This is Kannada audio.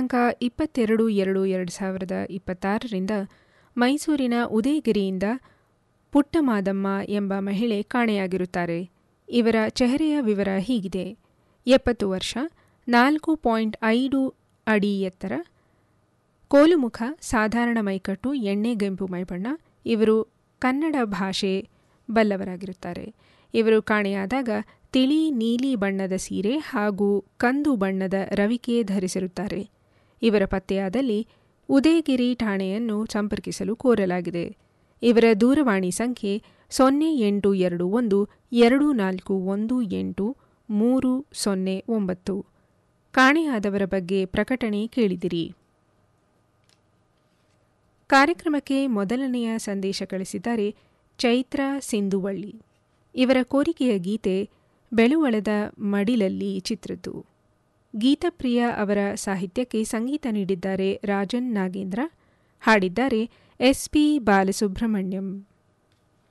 ದಿನಾಂಕ ಇಪ್ಪತ್ತೆರಡು ಎರಡು ಎರಡು ಸಾವಿರದ ಇಪ್ಪತ್ತಾರರಿಂದ ಮೈಸೂರಿನ ಉದಯಗಿರಿಯಿಂದ ಪುಟ್ಟಮಾದಮ್ಮ ಎಂಬ ಮಹಿಳೆ ಕಾಣೆಯಾಗಿರುತ್ತಾರೆ ಇವರ ಚೆಹರೆಯ ವಿವರ ಹೀಗಿದೆ ಎಪ್ಪತ್ತು ವರ್ಷ ನಾಲ್ಕು ಪಾಯಿಂಟ್ ಐದು ಅಡಿ ಎತ್ತರ ಕೋಲುಮುಖ ಸಾಧಾರಣ ಮೈಕಟ್ಟು ಎಣ್ಣೆಗೆಂಪು ಮೈಬಣ್ಣ ಇವರು ಕನ್ನಡ ಭಾಷೆ ಬಲ್ಲವರಾಗಿರುತ್ತಾರೆ ಇವರು ಕಾಣೆಯಾದಾಗ ತಿಳಿ ನೀಲಿ ಬಣ್ಣದ ಸೀರೆ ಹಾಗೂ ಕಂದು ಬಣ್ಣದ ರವಿಕೆ ಧರಿಸಿರುತ್ತಾರೆ ಇವರ ಪತ್ತೆಯಾದಲ್ಲಿ ಉದಯಗಿರಿ ಠಾಣೆಯನ್ನು ಸಂಪರ್ಕಿಸಲು ಕೋರಲಾಗಿದೆ ಇವರ ದೂರವಾಣಿ ಸಂಖ್ಯೆ ಸೊನ್ನೆ ಎಂಟು ಎರಡು ಒಂದು ಎರಡು ನಾಲ್ಕು ಒಂದು ಎಂಟು ಮೂರು ಸೊನ್ನೆ ಒಂಬತ್ತು ಕಾಣೆಯಾದವರ ಬಗ್ಗೆ ಪ್ರಕಟಣೆ ಕೇಳಿದಿರಿ ಕಾರ್ಯಕ್ರಮಕ್ಕೆ ಮೊದಲನೆಯ ಸಂದೇಶ ಕಳಿಸಿದ್ದಾರೆ ಚೈತ್ರ ಸಿಂಧುವಳ್ಳಿ ಇವರ ಕೋರಿಕೆಯ ಗೀತೆ ಬೆಳುವಳದ ಮಡಿಲಲ್ಲಿ ಚಿತ್ರದ್ದು ಗೀತಪ್ರಿಯ ಅವರ ಸಾಹಿತ್ಯಕ್ಕೆ ಸಂಗೀತ ನೀಡಿದ್ದಾರೆ ರಾಜನ್ ನಾಗೇಂದ್ರ ಹಾಡಿದ್ದಾರೆ ಎಸ್ ಪಿ ಬಾಲಸುಬ್ರಹ್ಮಣ್ಯಂ